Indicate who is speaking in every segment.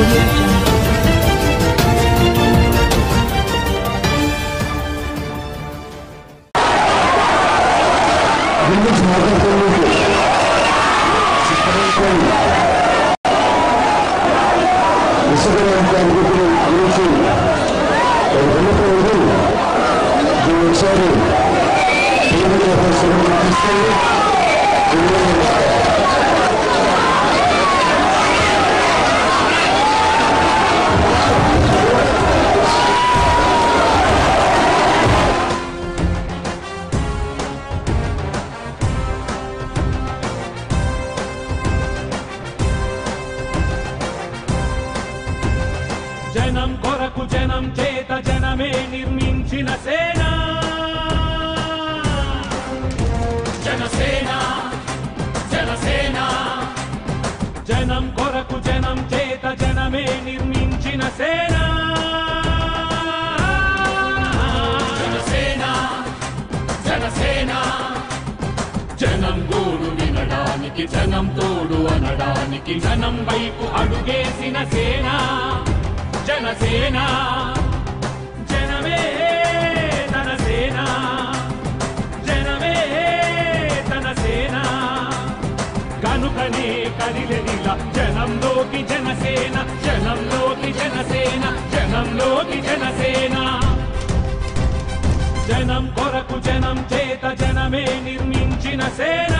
Speaker 1: audio jungle.
Speaker 2: గురించి మాట్లాడుతున్నట్టు విశ్వకర్మ గురించి ఒక విన్నపం ఉంది దీన్ని ఒకసారి తెలుగు ప్రదర్శనకు తీసుకెళ్ళి తెలుగులో
Speaker 3: జనం కొరకు జనం చేత జనమే నిర్మించిన సేన జనసేన జనసేన జనం కొరకు జనం చేత జనమే నిర్మించిన సేన జనసేన జనసేన జనం గోడు వినడానికి జనం తోడు అనడానికి జనం వైపు అడుగేసిన సేన జనసేన జనమే తన సేన జనమే తన సేన కనుకనే కదిలెదిల జనంలోకి జనసేన జనంలోకి జనసేన జనంలోకి జనసేన జనం కొరకు జనం చేత జనమే నిర్మించిన సేన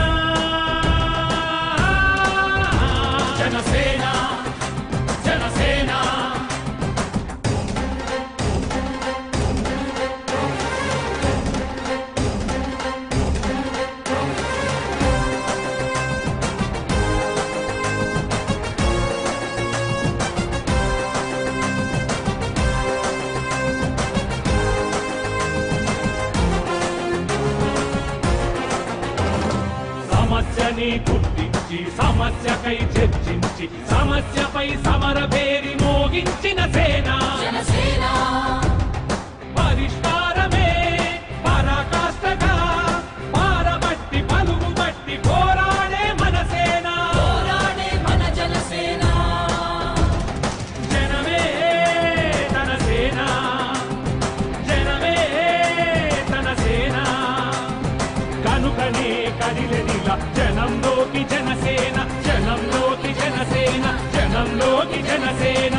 Speaker 3: జనసేన జనసేన సమస్యని గుర్తించి సమస్యకై చర్చించి సమస్యపై సమర పేరి మోగించిన సేన పరిష్కారమే పరాకాష్ఠగా పారబట్టి పలుగు బట్టి పోరాడే మన సేన జనమే తన సేన జనమే తన సేన కనుకనే కదిలెదిల జనంలోకి జనసేన జనంలోకి జనసేన జనంలోకి జనసేన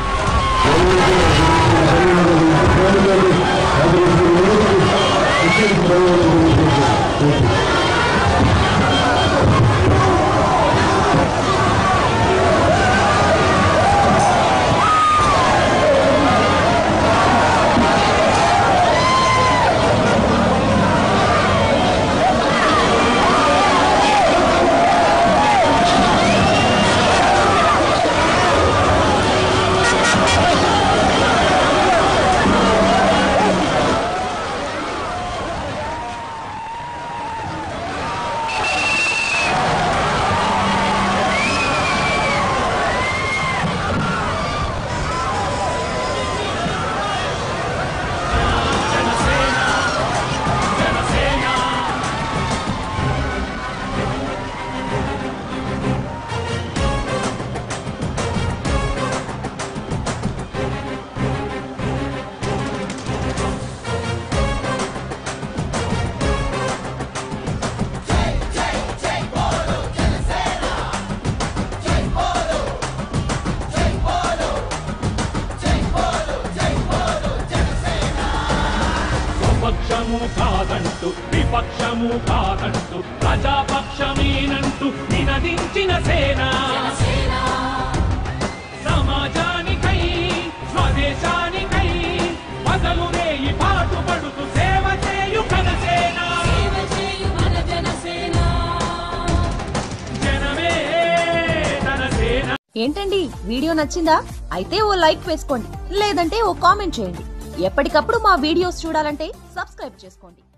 Speaker 3: జనసేన జనసేన స్వపక్షము కాదంటూ విపక్షము కాదంటూ ప్రజాపక్షమేనంటూ నినదించిన సేన సమాజానికై స్వదేశానికై పగలు రేయి పాటుపడుతూ సేవ చేయు కనసేన జనమే తన సేన
Speaker 4: ఏంటండి వీడియో నచ్చిందా అయితే ఓ లైక్ వేసుకోండి లేదంటే ఓ కామెంట్ చేయండి ఎప్పటికప్పుడు మా వీడియోస్ చూడాలంటే సబ్స్క్రైబ్ చేసుకోండి